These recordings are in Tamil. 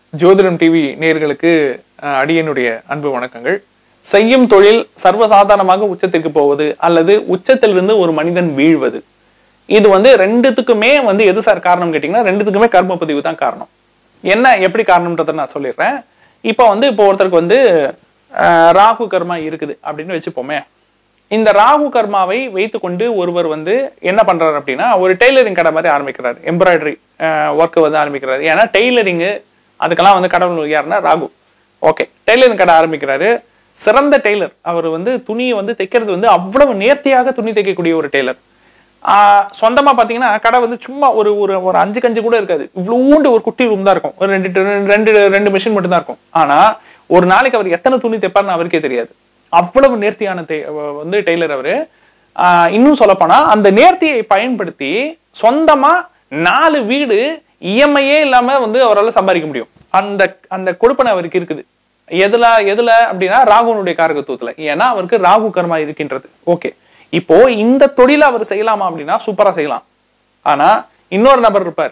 ஜோதிடம் டிவி நேயர்களுக்கு அஹ், அடியனுடைய அன்பு வணக்கங்கள் செய்யும் தொழில் சர்வசாதாரணமாக உச்சத்திற்கு போவது அல்லது உச்சத்திலிருந்து ஒரு மனிதன் வீழ்வது இது வந்து ரெண்டுத்துக்குமே வந்து எது சார் காரணம் கேட்டிங்கன்னா ரெண்டுத்துக்குமே கர்ம பதிவு தான் காரணம் என்ன எப்படி காரணம்ன்றதை நான் சொல்லிடுறேன் இப்போ வந்து இப்போ ஒருத்தருக்கு வந்து அஹ், ராகு கர்மா இருக்குது அப்படின்னு வச்சுப்போமே இந்த ராகு கர்மாவை வைத்துக்கொண்டு ஒருவர் வந்து என்ன பண்றாரு அப்படின்னா ஒரு டெய்லரிங் கடை மாதிரி ஆரம்பிக்கிறாரு எம்ப்ராய்டரி ஒர்க் வந்து ஆரம்பிக்கிறாரு ஏன்னா டெய்லரிங்கு அதுக்கெல்லாம் வந்து கடவுள் யாருன்னா ராகு ஓகே டெய்லரிங் கடை ஆரம்பிக்கிறாரு சிறந்த டெய்லர் அவர் வந்து துணியை வந்து தைக்கிறது வந்து அவ்வளவு நேர்த்தியாக துணி தைக்கக்கூடிய ஒரு டெய்லர் ஆஹ் சொந்தமா பாத்தீங்கன்னா கடை வந்து சும்மா ஒரு ஒரு ஒரு அஞ்சு கஞ்சு கூட இருக்காது இவ்வளோண்டு ஒரு குட்டி ரூம் தான் இருக்கும் ஒரு ரெண்டு ரெண்டு ரெண்டு மிஷின் மட்டும் தான் இருக்கும் ஆனா ஒரு நாளைக்கு அவர் எத்தனை துணி தைப்பார்னு அவருக்கே தெரியாது அவ்வளவு நேர்த்தியான தே- வந்து டெய்லர் அவரு ஆஹ் இன்னும் சொல்லப்போனா அந்த நேர்த்தியை பயன்படுத்தி சொந்தமா நாலு வீடு இஎம்ஐயே இல்லாம வந்து அவரால் சம்பாதிக்க முடியும் அந்த அந்த கொடுப்பனை அவருக்கு இருக்குது எதுல எதுல அப்படின்னா ராகுனுடைய காரகத்துவத்துல ஏன்னா அவருக்கு ராகு கர்மா இருக்கின்றது ஓகே இப்போ இந்த தொழிலை அவர் செய்யலாமா அப்படின்னா சூப்பரா செய்யலாம் ஆனா இன்னொரு நபர் இருப்பாரு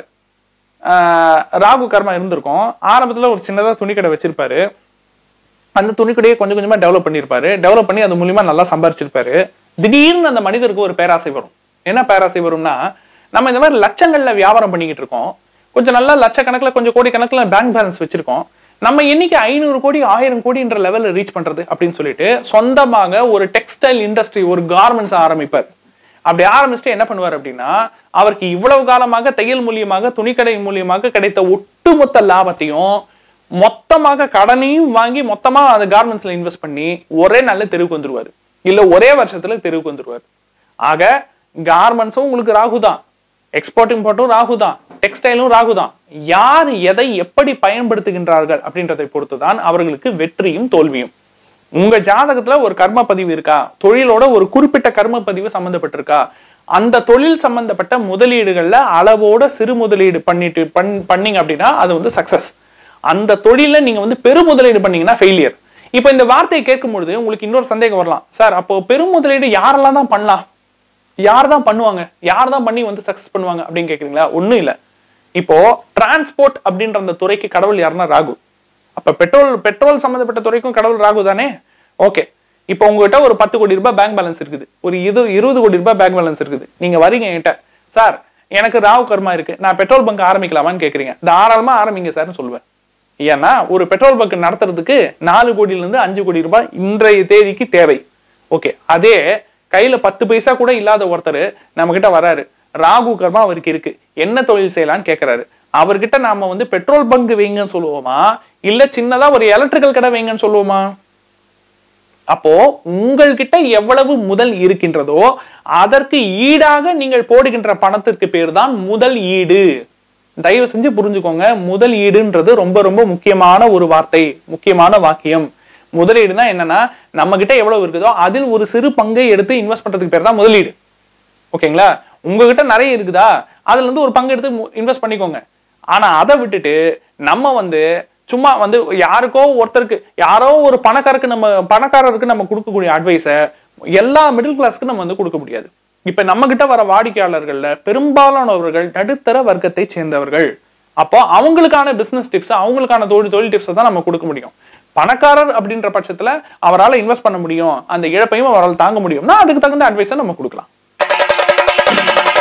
ஆஹ் ராகு கர்மா இருந்திருக்கும் ஆரம்பத்துல ஒரு சின்னதா துணிக்கடை வச்சிருப்பாரு அந்த துணிக்கடையை கொஞ்சம் கொஞ்சமா டெவலப் பண்ணியிருப்பாரு டெவலப் பண்ணி அது மூலியமா நல்லா சம்பாரிச்சிருப்பாரு திடீர்னு அந்த மனிதருக்கு ஒரு பேராசை வரும் என்ன பேராசை வரும்னா நம்ம இந்த மாதிரி லட்சங்கள்ல வியாபாரம் பண்ணிக்கிட்டு இருக்கோம் கொஞ்சம் நல்லா லட்சக்கணக்கில் கொஞ்சம் கோடி கணக்கில் பேங்க் பேலன்ஸ் வச்சிருக்கோம் நம்ம இன்னைக்கு ஐநூறு கோடி ஆயிரம் கோடின்ற லெவலில் ரீச் பண்றது அப்படின்னு சொல்லிட்டு சொந்தமாக ஒரு டெக்ஸ்டைல் இண்டஸ்ட்ரி ஒரு கார்மெண்ட்ஸ் ஆரம்பிப்பார் அப்படி ஆரம்பிச்சுட்டு என்ன பண்ணுவார் அப்படின்னா அவருக்கு இவ்வளவு காலமாக தையல் மூலியமாக துணிக்கடை மூலியமாக கிடைத்த ஒட்டுமொத்த லாபத்தையும் மொத்தமாக கடனையும் வாங்கி மொத்தமா அந்த கார்மெண்ட்ஸ்ல இன்வெஸ்ட் பண்ணி ஒரே நல்ல தெருவுக்கு வந்துருவாரு இல்ல ஒரே வருஷத்துல தெருவுக்கு வந்துருவாரு ஆக கார்மெண்ட்ஸும் உங்களுக்கு ராகு தான் எக்ஸ்போர்ட் இம்போர்ட்டும் ராகு தான் டெக்ஸ்டைலும் ராகு தான் யார் எதை எப்படி பயன்படுத்துகின்றார்கள் அப்படின்றதை பொறுத்து தான் அவர்களுக்கு வெற்றியும் தோல்வியும் உங்க ஜாதகத்துல ஒரு கர்ம பதிவு இருக்கா தொழிலோட ஒரு குறிப்பிட்ட கர்ம பதிவு சம்பந்தப்பட்டிருக்கா அந்த தொழில் சம்பந்தப்பட்ட முதலீடுகள்ல அளவோட சிறு முதலீடு பண்ணிட்டு பண் பண்ணீங்க அப்படின்னா அது வந்து சக்சஸ் அந்த தொழில நீங்க வந்து பெரு முதலீடு பண்ணீங்கன்னா ஃபெயிலியர் இப்போ இந்த வார்த்தையை கேட்கும் பொழுது உங்களுக்கு இன்னொரு சந்தேகம் வரலாம் சார் அப்போ பெரும் முதலீடு யாரெல்லாம் தான் பண்ணலாம் யார் தான் பண்ணுவாங்க யார் தான் பண்ணி வந்து சக்சஸ் பண்ணுவாங்க அப்படின்னு கேக்குறீங்களா ஒண்ணும் இல்ல இப்போ டிரான்ஸ்போர்ட் அப்படின்ற அந்த துறைக்கு கடவுள் யாருன்னா ராகு அப்ப பெட்ரோல் பெட்ரோல் சம்பந்தப்பட்ட துறைக்கும் கடவுள் ராகு தானே ஓகே இப்போ உங்ககிட்ட ஒரு பத்து கோடி ரூபாய் பேங்க் பேலன்ஸ் இருக்குது ஒரு இது இருபது கோடி ரூபாய் பேங்க் பேலன்ஸ் இருக்குது நீங்க வரீங்க என்கிட்ட சார் எனக்கு ராகு கர்மா இருக்கு நான் பெட்ரோல் பங்க் ஆரம்பிக்கலாமான்னு கேக்குறீங்க தாராளமா ஆரம்பிங்க சார்னு சொல்லுவேன் ஏன்னா ஒரு பெட்ரோல் பங்க் நடத்துறதுக்கு நாலு கோடியில இருந்து அஞ்சு கோடி ரூபாய் இன்றைய தேதிக்கு தேவை ஓகே அதே கையில பத்து பைசா கூட இல்லாத ஒருத்தர் நம்ம கிட்ட வராரு ராகு கர்மா அவருக்கு இருக்கு என்ன தொழில் செய்யலாம்னு கேக்குறாரு அவர்கிட்ட நாம வந்து பெட்ரோல் பங்க் வைங்கன்னு சொல்லுவோமா இல்ல சின்னதா ஒரு எலக்ட்ரிக்கல் கடை வைங்கன்னு சொல்லுவோமா அப்போ உங்கள்கிட்ட எவ்வளவு முதல் இருக்கின்றதோ அதற்கு ஈடாக நீங்கள் போடுகின்ற பணத்திற்கு பேர் தான் முதல் ஈடு தயவு செஞ்சு புரிஞ்சுக்கோங்க முதல் ஈடுன்றது ரொம்ப ரொம்ப முக்கியமான ஒரு வார்த்தை முக்கியமான வாக்கியம் முதலீடுனா என்னன்னா நம்ம கிட்ட எவ்வளவு இருக்குதோ அதில் ஒரு சிறு பங்கை எடுத்து இன்வெஸ்ட் பண்றதுக்கு பேர் தான் முதலீடு ஓகேங்களா உங்ககிட்ட நிறைய இருக்குதா அதுல இருந்து ஒரு பங்கு எடுத்து இன்வெஸ்ட் பண்ணிக்கோங்க ஆனா அதை விட்டுட்டு நம்ம வந்து சும்மா வந்து யாருக்கோ ஒருத்தருக்கு யாரோ ஒரு பணக்காரருக்கு நம்ம பணக்காரருக்கு நம்ம கொடுக்கக்கூடிய அட்வைஸை எல்லா மிடில் கிளாஸ்க்கு நம்ம வந்து கொடுக்க முடியாது இப்ப நம்ம கிட்ட வர வாடிக்கையாளர்கள்ல பெரும்பாலானவர்கள் நடுத்தர வர்க்கத்தை சேர்ந்தவர்கள் அப்போ அவங்களுக்கான பிசினஸ் டிப்ஸ் அவங்களுக்கான தொழில் தொழில் டிப்ஸை தான் நம்ம கொடுக்க முடியும் பணக்காரர் அப்படின்ற பட்சத்துல அவரால் இன்வெஸ்ட் பண்ண முடியும் அந்த இழப்பையும் அவரால் தாங்க முடியும்னா அதுக்கு தகுந்த அட்வைஸை நம்ம கொடுக்கலாம்